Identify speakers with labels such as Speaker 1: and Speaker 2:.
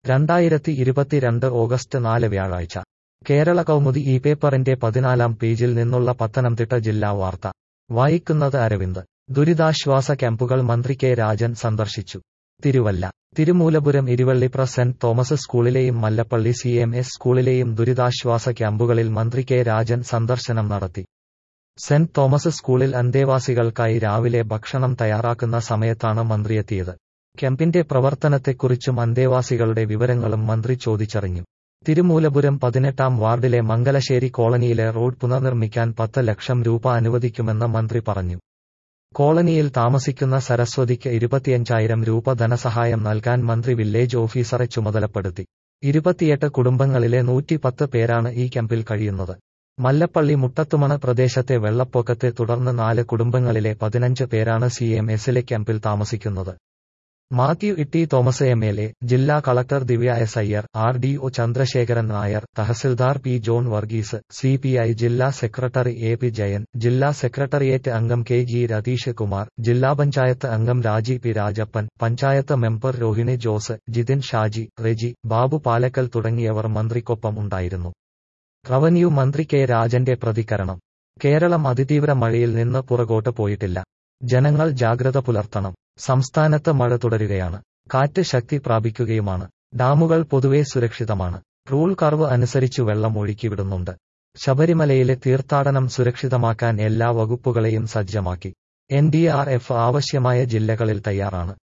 Speaker 1: രണ്ടായിരത്തി ഇരുപത്തിരണ്ട് ഓഗസ്റ്റ് നാല് വ്യാഴാഴ്ച കേരള കൗമുദി ഈ പേപ്പറിന്റെ പതിനാലാം പേജിൽ നിന്നുള്ള പത്തനംതിട്ട ജില്ലാ വാർത്ത വായിക്കുന്നത് അരവിന്ദ് ദുരിതാശ്വാസ ക്യാമ്പുകൾ മന്ത്രി കെ രാജൻ സന്ദർശിച്ചു തിരുവല്ല തിരുമൂലപുരം ഇരുവള്ളിപ്ര സെന്റ് തോമസ് സ്കൂളിലെയും മല്ലപ്പള്ളി സി എം എസ് സ്കൂളിലെയും ദുരിതാശ്വാസ ക്യാമ്പുകളിൽ മന്ത്രി കെ രാജൻ സന്ദർശനം നടത്തി സെന്റ് തോമസ് സ്കൂളിൽ അന്തേവാസികൾക്കായി രാവിലെ ഭക്ഷണം തയ്യാറാക്കുന്ന സമയത്താണ് മന്ത്രിയെത്തിയത് ക്യാമ്പിന്റെ പ്രവർത്തനത്തെക്കുറിച്ചും അന്തേവാസികളുടെ വിവരങ്ങളും മന്ത്രി ചോദിച്ചറിഞ്ഞു തിരുമൂലപുരം പതിനെട്ടാം വാർഡിലെ മംഗലശ്ശേരി കോളനിയിലെ റോഡ് പുനർനിർമ്മിക്കാൻ പത്ത് ലക്ഷം രൂപ അനുവദിക്കുമെന്ന് മന്ത്രി പറഞ്ഞു കോളനിയിൽ താമസിക്കുന്ന സരസ്വതിക്ക് ഇരുപത്തിയഞ്ചായിരം രൂപ ധനസഹായം നൽകാൻ മന്ത്രി വില്ലേജ് ഓഫീസറെ ചുമതലപ്പെടുത്തി ഇരുപത്തിയെട്ട് കുടുംബങ്ങളിലെ നൂറ്റിപ്പത്ത് പേരാണ് ഈ ക്യാമ്പിൽ കഴിയുന്നത് മല്ലപ്പള്ളി മുട്ടത്തുമണ പ്രദേശത്തെ വെള്ളപ്പൊക്കത്തെ തുടർന്ന് നാല് കുടുംബങ്ങളിലെ പതിനഞ്ച് പേരാണ് സി എം എസിലെ ക്യാമ്പിൽ താമസിക്കുന്നത് Mathew Itty Thomas M L A ജില്ലാ collector Divya S Iyer R D O Chandrasekharan Nair tahsildar P John Varghese C P I ജില്ലാ സെക്രട്ടറി എ പി ജയൻ ജില്ലാ സെക്രട്ടറിയേറ്റ് അംഗം കെ ജി രതീഷ് കുമാർ ജില്ലാ പഞ്ചായത്ത് അംഗം രാജി പി രാജപ്പൻ പഞ്ചായത്ത് മെമ്പർ രോഹിണി ജോസ് ജിതിൻ ഷാജി റെജി ബാബു പാലക്കൽ തുടങ്ങിയവർ മന്ത്രിക്കൊപ്പം ഉണ്ടായിരുന്നു റവന്യൂ മന്ത്രി കെ രാജന്റെ പ്രതികരണം കേരളം അതിതീവ്ര മഴയിൽ നിന്ന് പുറകോട്ട് പോയിട്ടില്ല ജനങ്ങൾ ജാഗ്രത പുലർത്തണം സംസ്ഥാനത്ത് മഴ തുടരുകയാണ് കാറ്റ് ശക്തി പ്രാപിക്കുകയുമാണ് ഡാമുകൾ പൊതുവെ സുരക്ഷിതമാണ് റൂൾ കർവ് അനുസരിച്ച് വെള്ളം ഒഴുക്കിവിടുന്നുണ്ട് ശബരിമലയിലെ തീർത്ഥാടനം സുരക്ഷിതമാക്കാൻ എല്ലാ വകുപ്പുകളെയും സജ്ജമാക്കി എൻ ഡി ആർ എഫ് ആവശ്യമായ ജില്ലകളിൽ തയ്യാറാണ്